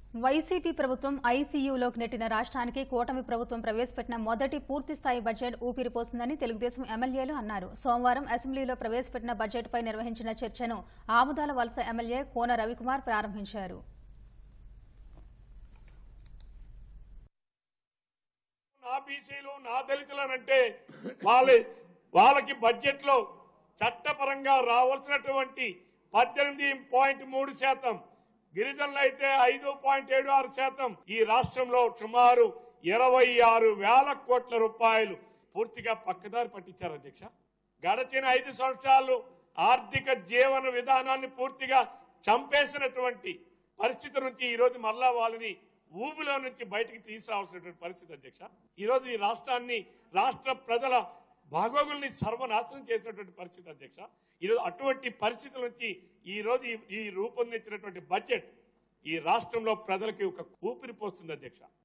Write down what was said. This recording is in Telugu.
వైసీపీ ప్రభుత్వం ఐసీయూలోకి నెట్టిన రాష్ట్రానికి కూటమి ప్రభుత్వం ప్రవేశపెట్టిన మొదటి పూర్తిస్థాయి బడ్జెట్ ఊపిరిపోస్తుందని తెలుగుదేశం ఎమ్మెల్యేలు అన్నారు సోమవారం అసెంబ్లీలో ప్రవేశపెట్టిన బడ్జెట్పై నిర్వహించిన చర్చను ఆముదాల వలస ఎమ్మెల్యే కోన రవికుమార్ ప్రారంభించారు నా బీసీలు నా దళితులనంటే వాళ్ళ వాళ్ళకి బడ్జెట్ లో చట్టపరంగా రావాల్సినటువంటి పద్దెనిమిది పాయింట్ మూడు శాతం గిరిజనులు అయితే ఐదు పాయింట్ ఏడు ఆరు శాతం ఈ రాష్ట్రంలో సుమారు ఇరవై ఆరు వేల కోట్ల రూపాయలు పూర్తిగా పక్కదారి పట్టించారు అధ్యక్ష గడచిన ఐదు సంవత్సరాలు ఆర్థిక జీవన విధానాన్ని పూర్తిగా చంపేసినటువంటి పరిస్థితి నుంచి ఈ రోజు మరలా వాళ్ళని ఊబిలో నుంచి బయటికి తీసుకురావాల్సినటువంటి పరిస్థితి అధ్యక్ష ఈ రోజు ఈ రాష్ట్రాన్ని రాష్ట్ర ప్రజల బాగోగుల్ని సర్వనాశనం చేసినటువంటి పరిస్థితి అధ్యక్ష ఈరోజు అటువంటి పరిస్థితుల నుంచి ఈ రోజు ఈ- ఈ రూపొందించినటువంటి బడ్జెట్ ఈ రాష్ట్రంలో ప్రజలకి ఒక ఊపిరి పోస్తుంది అధ్యక్ష